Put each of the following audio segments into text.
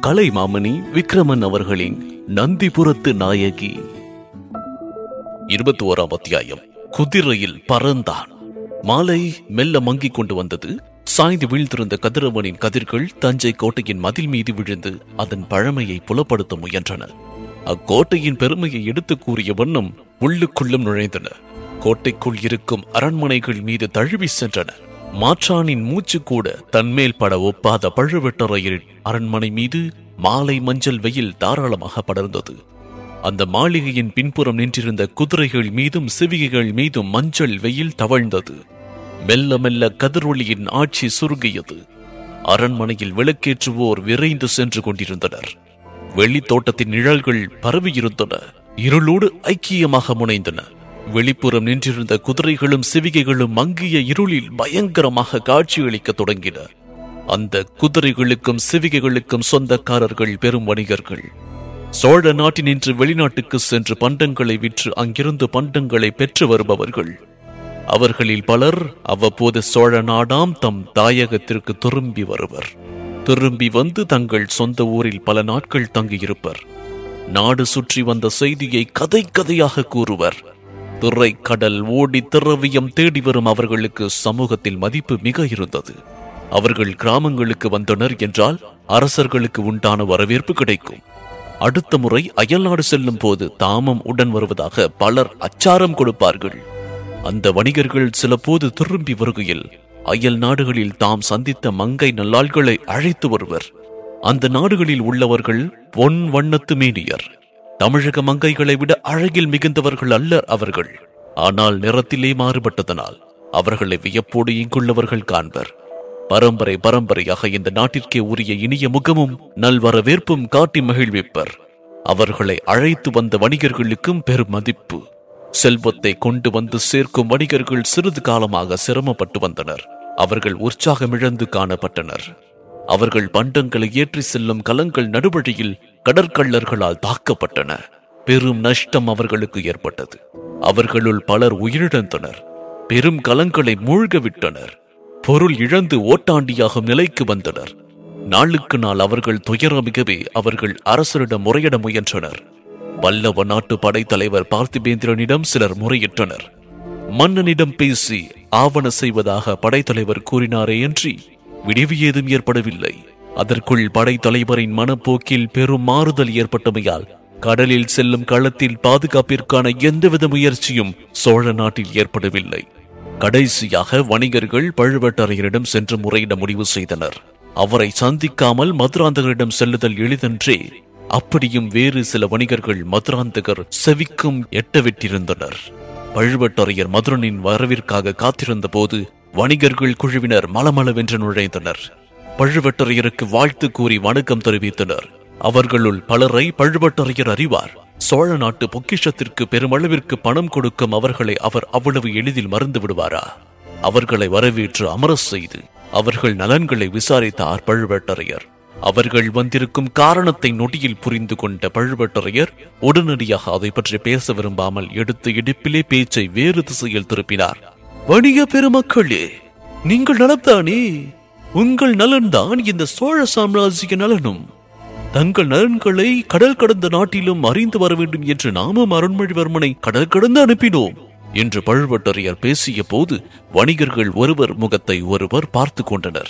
கலைமாமணி விக்ரமன் அவர்களின் நந்திபுரத்து நாயகி இருபத்தி ஓராம் அத்தியாயம் குதிரையில் பறந்தான் மாலை மெல்ல மங்கிக் கொண்டு வந்தது சாய்ந்து வீழ்ந்திருந்த கதிரவனின் கதிர்கள் தஞ்சை கோட்டையின் மதில் மீது விழுந்து அதன் பழமையை புலப்படுத்த முயன்றன அக்கோட்டையின் பெருமையை எடுத்துக் கூறிய வண்ணம் உள்ளுக்குள்ளும் நுழைந்தன கோட்டைக்குள் இருக்கும் அரண்மனைகள் மீது தழுவி சென்றன மாற்றானின் மூச்சு கூட தன்மேல் பட ஒப்பாத பழுவேட்டரையரின் அரண்மனை மீது மாலை மஞ்சள் வெயில் தாராளமாக படர்ந்தது அந்த மாளிகையின் பின்புறம் நின்றிருந்த குதிரைகள் மீதும் சிவிகைகள் மீதும் மஞ்சள் வெயில் தவழ்ந்தது மெல்ல மெல்ல கதிரொளியின் ஆட்சி சுருங்கியது அரண்மனையில் விளக்கேற்றுவோர் விரைந்து சென்று கொண்டிருந்தனர் வெளித்தோட்டத்தின் நிழல்கள் பரவியிருந்தன இருளோடு ஐக்கியமாக முனைந்தன வெளிப்புறம் நின்றிருந்த குதிரைகளும் சிவிகைகளும் மங்கிய இருளில் பயங்கரமாக காட்சியளிக்கத் தொடங்கின அந்த குதிரைகளுக்கும் சிவிகைகளுக்கும் சொந்தக்காரர்கள் பெரும் வணிகர்கள் சோழ நாட்டினின்று வெளிநாட்டுக்கு சென்று பண்டங்களை விற்று அங்கிருந்து பண்டங்களை பெற்று வருபவர்கள் அவர்களில் பலர் அவ்வப்போது சோழ நாடாம் தம் தாயகத்திற்கு திரும்பி வருவர் திரும்பி வந்து தங்கள் சொந்த ஊரில் பல நாட்கள் தங்கியிருப்பர் நாடு சுற்றி வந்த செய்தியை கதை கதையாக கூறுவர் துறை கடல் ஓடி திரவியம் தேடி வரும் அவர்களுக்கு சமூகத்தில் மதிப்பு மிக இருந்தது அவர்கள் கிராமங்களுக்கு வந்தனர் என்றால் அரசர்களுக்கு உண்டான வரவேற்பு கிடைக்கும் அடுத்த முறை அயல்நாடு செல்லும் போது தாமம் உடன் வருவதாக பலர் அச்சாரம் கொடுப்பார்கள் அந்த வணிகர்கள் சில போது திரும்பி வருகையில் அயல் நாடுகளில் தாம் சந்தித்த மங்கை நல்லாள்களை அழைத்து வருவர் அந்த நாடுகளில் உள்ளவர்கள் பொன் வண்ணத்து மேனியர் தமிழக மங்கைகளை விட அழகில் மிகுந்தவர்கள் அல்லர் அவர்கள் ஆனால் நிறத்திலே மாறுபட்டதனால் அவர்களை வியப்போடு இங்குள்ளவர்கள் காண்பர் பரம்பரை பரம்பரையாக இந்த நாட்டிற்கே உரிய இனிய முகமும் நல்வரவேற்பும் காட்டி மகிழ்விப்பர் அவர்களை அழைத்து வந்த வணிகர்களுக்கும் பெருமதிப்பு செல்வத்தை கொண்டு வந்து சேர்க்கும் வணிகர்கள் சிறிது காலமாக சிரமப்பட்டு வந்தனர் அவர்கள் உற்சாகமிழந்து காணப்பட்டனர் அவர்கள் பண்டங்களை ஏற்றி செல்லும் கலங்கள் நடுவழியில் கடற்கள்ளர்களால் தாக்கப்பட்டன பெரும் நஷ்டம் அவர்களுக்கு ஏற்பட்டது அவர்களுள் பலர் உயிரிழந்தனர் பெரும் கலங்களை மூழ்க விட்டனர் பொருள் இழந்து ஓட்டாண்டியாகும் நிலைக்கு வந்தனர் நாளுக்கு நாள் அவர்கள் துயரமிகவே அவர்கள் அரசரிடம் முறையிட முயன்றனர் வல்லவ நாட்டு படைத்தலைவர் பார்த்திபேந்திரனிடம் சிலர் முறையிட்டனர் மன்னனிடம் பேசி ஆவண செய்வதாக படைத்தலைவர் கூறினாரே அன்றி விடிவு ஏதும் ஏற்படவில்லை அதற்குள் படைத்தலைவரின் மனப்போக்கில் பெரும் மாறுதல் ஏற்பட்டமையால் கடலில் செல்லும் களத்தில் பாதுகாப்பிற்கான எந்தவித முயற்சியும் சோழ நாட்டில் ஏற்படவில்லை கடைசியாக வணிகர்கள் பழுவேட்டரையரிடம் சென்று முறையிட முடிவு செய்தனர் அவரை சந்திக்காமல் மதுராந்தகரிடம் செல்லுதல் எளிதன்றே அப்படியும் வேறு சில வணிகர்கள் மதுராந்தகர் செவிக்கும் எட்டவிட்டிருந்தனர் பழுவேட்டரையர் மதுரனின் வரவிற்காக காத்திருந்த போது வணிகர்கள் குழுவினர் மலமளவென்று நுழைந்தனர் பழுவேட்டரையருக்கு வாழ்த்து கூறி வணக்கம் தெரிவித்தனர் அவர்களுள் பலரை பழுவேட்டரையர் அறிவார் சோழ நாட்டு பொக்கிஷத்திற்கு பெருமளவிற்கு பணம் கொடுக்கும் அவர்களை அவர் அவ்வளவு எளிதில் மறந்து விடுவாரா அவர்களை வரவேற்று அமரச் செய்து அவர்கள் நலன்களை விசாரித்தார் பழுவேட்டரையர் அவர்கள் வந்திருக்கும் காரணத்தை நொடியில் புரிந்து கொண்ட பழுவேட்டரையர் உடனடியாக அதை பற்றி பேச விரும்பாமல் எடுத்த இடுப்பிலே பேச்சை வேறு திசையில் திருப்பினார் வணிக பெருமக்களே நீங்கள் நலம்தானே உங்கள் நலன்தான் இந்த சோழ சாம்ராஜ்ய நலனும் தங்கள் நலன்களை கடல் கடந்த நாட்டிலும் அறிந்து வர வேண்டும் என்று நாமும் அருண்மொழிவர்மனை கடல் கடந்து அனுப்பினோம் என்று பழுவட்டரையர் பேசிய போது வணிகர்கள் ஒருவர் முகத்தை ஒருவர் பார்த்து கொண்டனர்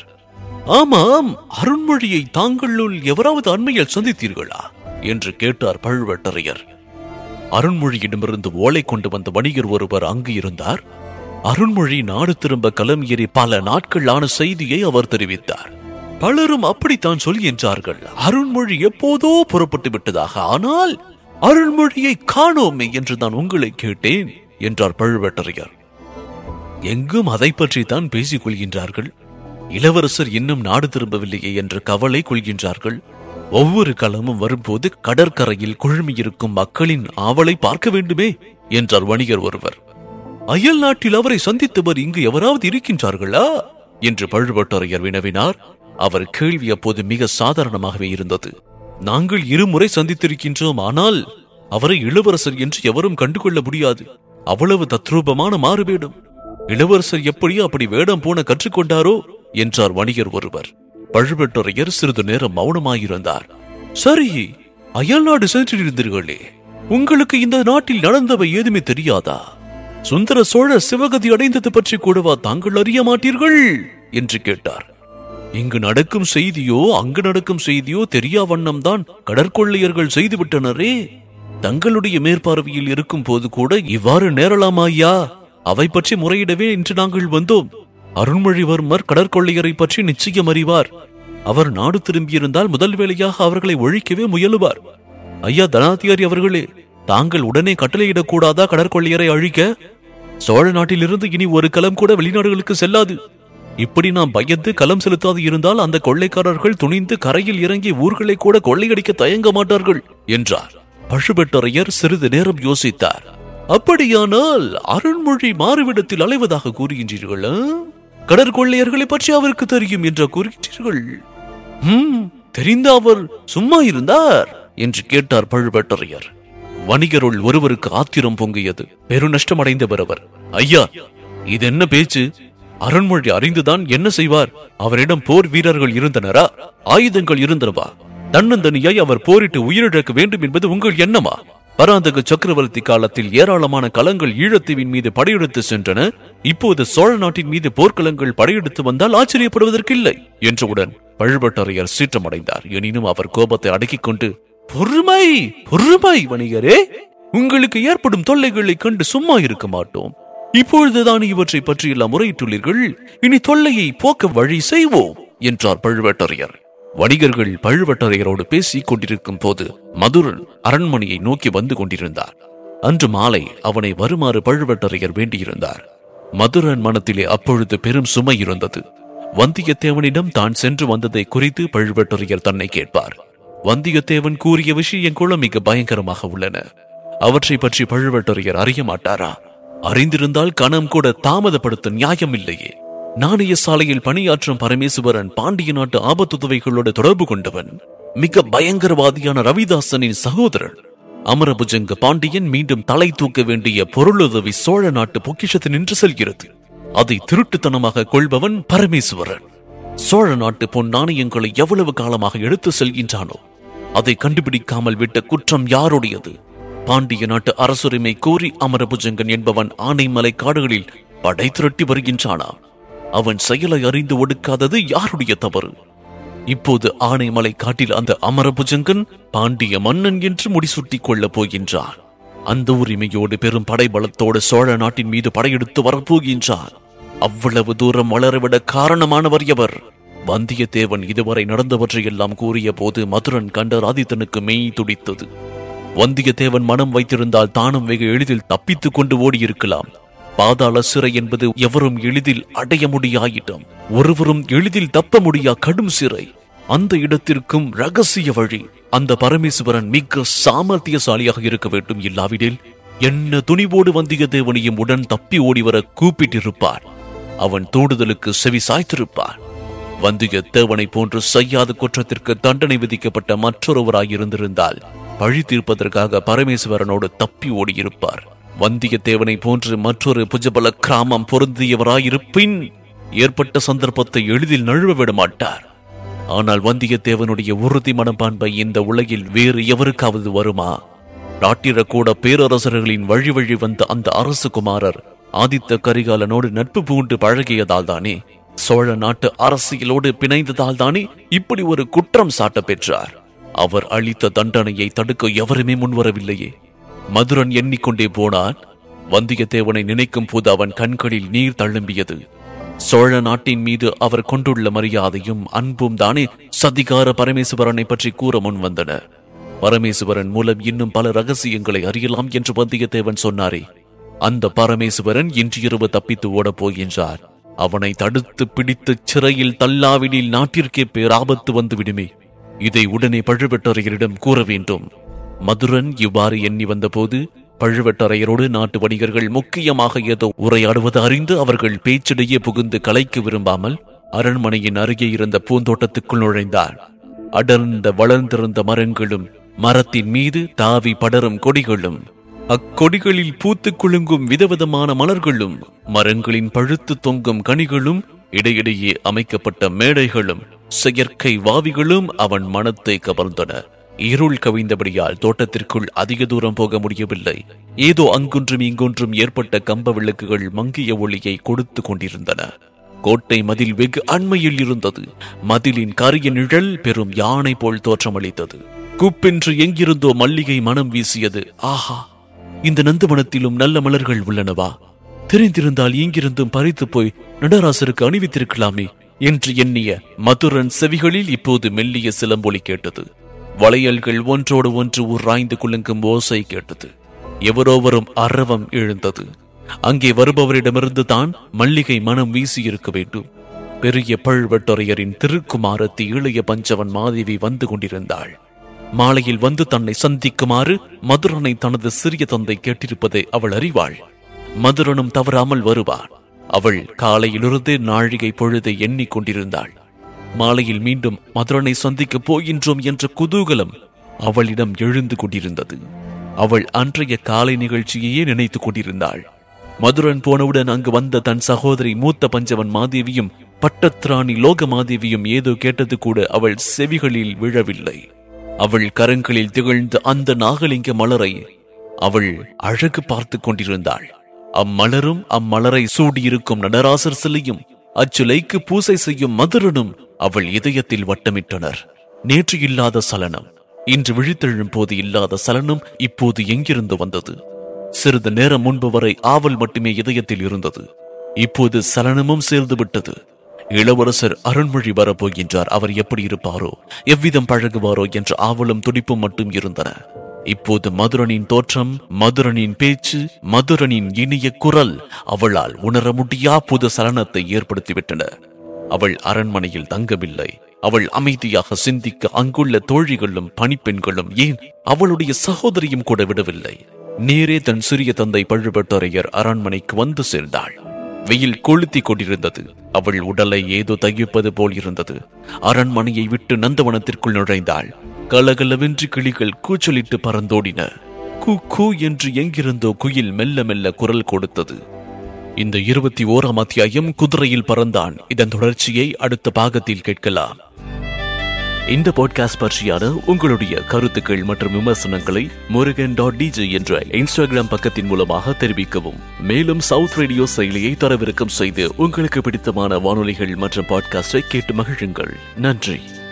ஆமாம் அருண்மொழியை தாங்களுள் எவராவது அண்மையில் சந்தித்தீர்களா என்று கேட்டார் பழுவேட்டரையர் அருண்மொழியிடமிருந்து ஓலை கொண்டு வந்த வணிகர் ஒருவர் அங்கு இருந்தார் அருண்மொழி நாடு திரும்ப களம் ஏறி பல நாட்கள் ஆன செய்தியை அவர் தெரிவித்தார் பலரும் அப்படித்தான் சொல்கின்றார்கள் அருண்மொழி எப்போதோ புறப்பட்டு விட்டதாக ஆனால் அருண்மொழியை காணோமே என்று நான் உங்களை கேட்டேன் என்றார் பழுவேட்டரையர் எங்கும் அதை பற்றி தான் பேசிக் கொள்கின்றார்கள் இளவரசர் இன்னும் நாடு திரும்பவில்லையே என்று கவலை கொள்கின்றார்கள் ஒவ்வொரு களமும் வரும்போது கடற்கரையில் குழுமியிருக்கும் மக்களின் ஆவலை பார்க்க வேண்டுமே என்றார் வணிகர் ஒருவர் அயல் நாட்டில் அவரை சந்தித்தவர் இங்கு எவராவது இருக்கின்றார்களா என்று பழுவட்டரையர் வினவினார் அவர் கேள்வி அப்போது மிக சாதாரணமாகவே இருந்தது நாங்கள் இருமுறை சந்தித்திருக்கின்றோம் ஆனால் அவரை இளவரசர் என்று எவரும் கண்டுகொள்ள முடியாது அவ்வளவு தத்ரூபமான மாறுவேடம் இளவரசர் எப்படி அப்படி வேடம் போன கற்றுக்கொண்டாரோ என்றார் வணிகர் ஒருவர் பழுவேட்டரையர் சிறிது நேரம் மௌனமாயிருந்தார் சரி அயல்நாடு சென்றிருந்தீர்களே உங்களுக்கு இந்த நாட்டில் நடந்தவை ஏதுமே தெரியாதா சுந்தர சோழர் சிவகதி அடைந்தது பற்றி கூடவா தாங்கள் அறிய மாட்டீர்கள் என்று கேட்டார் இங்கு நடக்கும் செய்தியோ அங்கு நடக்கும் செய்தியோ தெரியா வண்ணம் தான் கடற்கொள்ளையர்கள் செய்துவிட்டனரே தங்களுடைய மேற்பார்வையில் இருக்கும் போது கூட இவ்வாறு நேரலாமா ஐயா அவை பற்றி முறையிடவே இன்று நாங்கள் வந்தோம் அருண்மொழிவர்மர் கடற்கொள்ளையரை பற்றி நிச்சயம் அறிவார் அவர் நாடு திரும்பியிருந்தால் முதல் வேளையாக அவர்களை ஒழிக்கவே முயலுவார் ஐயா தனாதிகாரி அவர்களே தாங்கள் உடனே கட்டளையிடக்கூடாதா கடற்கொள்ளையரை அழிக்க சோழ நாட்டிலிருந்து இனி ஒரு கலம் கூட வெளிநாடுகளுக்கு செல்லாது இப்படி நாம் பயந்து களம் செலுத்தாது இருந்தால் அந்த கொள்ளைக்காரர்கள் துணிந்து கரையில் இறங்கி ஊர்களை கூட கொள்ளையடிக்க தயங்க மாட்டார்கள் என்றார் பழுவேட்டரையர் சிறிது நேரம் யோசித்தார் அப்படியானால் அருண்மொழி மாறுவிடத்தில் அலைவதாக கூறுகின்றீர்கள் ஆ? கடற்கொள்ளையர்களை பற்றி அவருக்கு தெரியும் என்று கூறுகின்றீர்கள் "ஹம், தெரிந்த அவர் சும்மா இருந்தார் என்று கேட்டார் பழுவேட்டரையர் வணிகருள் ஒருவருக்கு ஆத்திரம் பொங்கியது பெருநஷ்டம் அடைந்தவர் அவர் ஐயா இது என்ன பேச்சு அருண்மொழி அறிந்துதான் என்ன செய்வார் அவரிடம் போர் வீரர்கள் இருந்தனரா ஆயுதங்கள் இருந்தனவா தன்னந்தனியாய் அவர் போரிட்டு உயிரிழக்க வேண்டும் என்பது உங்கள் எண்ணமா பராந்தக சக்கரவர்த்தி காலத்தில் ஏராளமான களங்கள் ஈழத்தீவின் மீது படையெடுத்து சென்றன இப்போது சோழ நாட்டின் மீது போர்க்களங்கள் படையெடுத்து வந்தால் ஆச்சரியப்படுவதற்கில்லை என்றவுடன் பழுவட்டரையர் சீற்றமடைந்தார் எனினும் அவர் கோபத்தை அடக்கிக் கொண்டு பொறுமை பொறுமை வணிகரே உங்களுக்கு ஏற்படும் தொல்லைகளைக் கண்டு சும்மா இருக்க மாட்டோம் இப்பொழுதுதான் இவற்றை பற்றியெல்லாம் முறையிட்டுள்ளீர்கள் இனி தொல்லையை போக்க வழி செய்வோம் என்றார் பழுவேட்டரையர் வணிகர்கள் பழுவேட்டரையரோடு பேசிக் கொண்டிருக்கும் போது மதுரன் அரண்மனையை நோக்கி வந்து கொண்டிருந்தார் அன்று மாலை அவனை வருமாறு பழுவேட்டரையர் வேண்டியிருந்தார் மதுரன் மனத்திலே அப்பொழுது பெரும் சுமை இருந்தது வந்தியத்தேவனிடம் தான் சென்று வந்ததை குறித்து பழுவேட்டரையர் தன்னை கேட்பார் வந்தியத்தேவன் கூறிய விஷயங்களும் மிக பயங்கரமாக உள்ளன அவற்றை பற்றி பழுவேட்டரையர் அறிய மாட்டாரா அறிந்திருந்தால் கணம் கூட தாமதப்படுத்த நியாயம் இல்லையே நாணய சாலையில் பணியாற்றும் பரமேசுவரன் பாண்டிய நாட்டு ஆபத்துதவைகளோடு தொடர்பு கொண்டவன் மிக பயங்கரவாதியான ரவிதாசனின் சகோதரன் அமரபுஜங்க பாண்டியன் மீண்டும் தலை தூக்க வேண்டிய பொருளுதவி சோழ நாட்டு பொக்கிஷத்தில் நின்று செல்கிறது அதை திருட்டுத்தனமாக கொள்பவன் பரமேசுவரன் சோழ நாட்டு பொன் நாணயங்களை எவ்வளவு காலமாக எடுத்து செல்கின்றானோ அதை கண்டுபிடிக்காமல் விட்ட குற்றம் யாருடையது பாண்டிய நாட்டு அரசுரிமை கோரி அமரபுஜங்கன் என்பவன் ஆனைமலை காடுகளில் படை திரட்டி வருகின்றானாம் அவன் செயலை அறிந்து ஒடுக்காதது யாருடைய தவறு இப்போது ஆனைமலை காட்டில் அந்த அமரபுஜங்கன் பாண்டிய மன்னன் என்று முடிசூட்டிக் கொள்ளப் போகின்றான் அந்த உரிமையோடு பெரும் படைபலத்தோடு சோழ நாட்டின் மீது படையெடுத்து வரப்போகின்றான் அவ்வளவு தூரம் வளரவிட காரணமானவர் எவர் வந்தியத்தேவன் இதுவரை நடந்தவற்றையெல்லாம் கூறிய போது மதுரன் கண்ட ஆதித்தனுக்கு மெய் துடித்தது வந்தியத்தேவன் மனம் வைத்திருந்தால் தானும் வெகு எளிதில் தப்பித்துக் கொண்டு ஓடியிருக்கலாம் பாதாள சிறை என்பது எவரும் எளிதில் அடைய முடியாயிடம் ஒருவரும் எளிதில் தப்ப முடியா கடும் சிறை அந்த இடத்திற்கும் ரகசிய வழி அந்த பரமேஸ்வரன் மிக சாமர்த்தியசாலியாக இருக்க வேண்டும் இல்லாவிடில் என்ன துணிவோடு வந்தியத்தேவனையும் உடன் தப்பி ஓடிவர கூப்பிட்டிருப்பார் அவன் தூண்டுதலுக்கு செவி சாய்த்திருப்பார் வந்தியத்தேவனை போன்று செய்யாத குற்றத்திற்கு தண்டனை விதிக்கப்பட்ட மற்றொருவராயிருந்திருந்தால் பழி தீர்ப்பதற்காக பரமேஸ்வரனோடு தப்பி ஓடியிருப்பார் வந்தியத்தேவனை போன்று மற்றொரு புஜபல கிராமம் பொருந்தியவராயிருப்பின் ஏற்பட்ட சந்தர்ப்பத்தை எளிதில் நழுவ விட மாட்டார் ஆனால் வந்தியத்தேவனுடைய உறுதி மனப்பான்பை இந்த உலகில் வேறு எவருக்காவது வருமா ராட்டிரக்கூட பேரரசர்களின் வழி வழி வந்த அந்த அரசு குமாரர் ஆதித்த கரிகாலனோடு நட்பு பூண்டு பழகியதால் தானே சோழ நாட்டு அரசியலோடு பிணைந்ததால் தானே இப்படி ஒரு குற்றம் சாட்ட பெற்றார் அவர் அளித்த தண்டனையை தடுக்க எவருமே முன்வரவில்லையே மதுரன் எண்ணிக்கொண்டே போனான் வந்தியத்தேவனை நினைக்கும் போது அவன் கண்களில் நீர் தழும்பியது சோழ நாட்டின் மீது அவர் கொண்டுள்ள மரியாதையும் அன்பும் தானே சதிகார பரமேசுவரனை பற்றி கூற முன் வந்தன பரமேசுவரன் மூலம் இன்னும் பல ரகசியங்களை அறியலாம் என்று வந்தியத்தேவன் சொன்னாரே அந்த பரமேசுவரன் இன்று இரவு தப்பித்து ஓடப் போகின்றார் அவனை தடுத்து பிடித்து சிறையில் தள்ளாவிடில் நாட்டிற்கே பேராபத்து வந்து விடுமே இதை உடனே பழுவேட்டரையரிடம் கூற வேண்டும் மதுரன் இவ்வாறு எண்ணி வந்தபோது பழுவேட்டரையரோடு நாட்டு வணிகர்கள் முக்கியமாக ஏதோ உரையாடுவது அறிந்து அவர்கள் பேச்சிடையே புகுந்து கலைக்க விரும்பாமல் அரண்மனையின் அருகே இருந்த பூந்தோட்டத்துக்குள் நுழைந்தார் அடர்ந்த வளர்ந்திருந்த மரங்களும் மரத்தின் மீது தாவி படரும் கொடிகளும் அக்கொடிகளில் பூத்து குலுங்கும் விதவிதமான மலர்களும் மரங்களின் பழுத்து தொங்கும் கனிகளும் இடையிடையே அமைக்கப்பட்ட மேடைகளும் செயற்கை வாவிகளும் அவன் மனத்தை கவர்ந்தன இருள் கவிந்தபடியால் தோட்டத்திற்குள் அதிக தூரம் போக முடியவில்லை ஏதோ அங்கொன்றும் இங்கொன்றும் ஏற்பட்ட கம்ப விளக்குகள் மங்கிய ஒளியை கொடுத்து கொண்டிருந்தன கோட்டை மதில் வெகு அண்மையில் இருந்தது மதிலின் கரிய நிழல் பெரும் யானை போல் தோற்றமளித்தது குப்பென்று எங்கிருந்தோ மல்லிகை மனம் வீசியது ஆஹா இந்த நந்தவனத்திலும் நல்ல மலர்கள் உள்ளனவா தெரிந்திருந்தால் இங்கிருந்தும் பறித்து போய் நடராசருக்கு அணிவித்திருக்கலாமே என்று எண்ணிய மதுரன் செவிகளில் இப்போது மெல்லிய சிலம்பொலி கேட்டது வளையல்கள் ஒன்றோடு ஒன்று உராய்ந்து குலுங்கும் ஓசை கேட்டது எவரோ வரும் அரவம் எழுந்தது அங்கே வருபவரிடமிருந்து தான் மல்லிகை மனம் வீசியிருக்க வேண்டும் பெரிய பழுவட்டொரையரின் திருக்குமாரத்தி இளைய பஞ்சவன் மாதேவி வந்து கொண்டிருந்தாள் மாலையில் வந்து தன்னை சந்திக்குமாறு மதுரனை தனது சிறிய தந்தை கேட்டிருப்பதை அவள் அறிவாள் மதுரனும் தவறாமல் வருவான் அவள் காலையிலிருந்து நாழிகை பொழுதை எண்ணிக் கொண்டிருந்தாள் மாலையில் மீண்டும் மதுரனை சந்திக்கப் போகின்றோம் என்ற குதூகலம் அவளிடம் எழுந்து கொண்டிருந்தது அவள் அன்றைய காலை நிகழ்ச்சியையே நினைத்துக் கொண்டிருந்தாள் மதுரன் போனவுடன் அங்கு வந்த தன் சகோதரி மூத்த பஞ்சவன் மாதேவியும் பட்டத்ராணி லோக மாதேவியும் ஏதோ கேட்டது கூட அவள் செவிகளில் விழவில்லை அவள் கரங்களில் திகழ்ந்த அந்த நாகலிங்க மலரை அவள் அழகு பார்த்து கொண்டிருந்தாள் அம்மலரும் அம்மலரை சூடியிருக்கும் நடராசர் சிலையும் அச்சிலைக்கு பூசை செய்யும் மதுரனும் அவள் இதயத்தில் வட்டமிட்டனர் நேற்று இல்லாத சலனம் இன்று விழித்தெழும் போது இல்லாத சலனம் இப்போது எங்கிருந்து வந்தது சிறிது நேரம் முன்பு வரை ஆவல் மட்டுமே இதயத்தில் இருந்தது இப்போது சலனமும் சேர்ந்து விட்டது இளவரசர் அருண்மொழி வரப்போகின்றார் அவர் எப்படி இருப்பாரோ எவ்விதம் பழகுவாரோ என்ற ஆவலும் துடிப்பும் மட்டும் இருந்தன இப்போது மதுரனின் தோற்றம் மதுரனின் பேச்சு மதுரனின் இனிய குரல் அவளால் உணர முடியா புது சலனத்தை ஏற்படுத்திவிட்டன அவள் அரண்மனையில் தங்கவில்லை அவள் அமைதியாக சிந்திக்க அங்குள்ள தோழிகளும் பணிப்பெண்களும் ஏன் அவளுடைய சகோதரியும் கூட விடவில்லை நேரே தன் சிறிய தந்தை பழுவட்டரையர் அரண்மனைக்கு வந்து சேர்ந்தாள் வெயில் கொளுத்தி கொண்டிருந்தது அவள் உடலை ஏதோ தகிப்பது போல் இருந்தது அரண்மனையை விட்டு நந்தவனத்திற்குள் நுழைந்தாள் கலகலவென்று கிளிகள் கூச்சலிட்டு பறந்தோடின கூ கூ என்று எங்கிருந்தோ குயில் மெல்ல மெல்ல குரல் கொடுத்தது இந்த இருபத்தி ஓராம் அத்தியாயம் குதிரையில் பறந்தான் இதன் தொடர்ச்சியை அடுத்த பாகத்தில் கேட்கலாம் இந்த பாட்காஸ்ட் பற்றியான உங்களுடைய கருத்துக்கள் மற்றும் விமர்சனங்களை முருகன் டாட் டிஜே என்ற இன்ஸ்டாகிராம் பக்கத்தின் மூலமாக தெரிவிக்கவும் மேலும் சவுத் ரேடியோ செயலியை தரவிறக்கம் செய்து உங்களுக்கு பிடித்தமான வானொலிகள் மற்றும் பாட்காஸ்டை கேட்டு மகிழுங்கள் நன்றி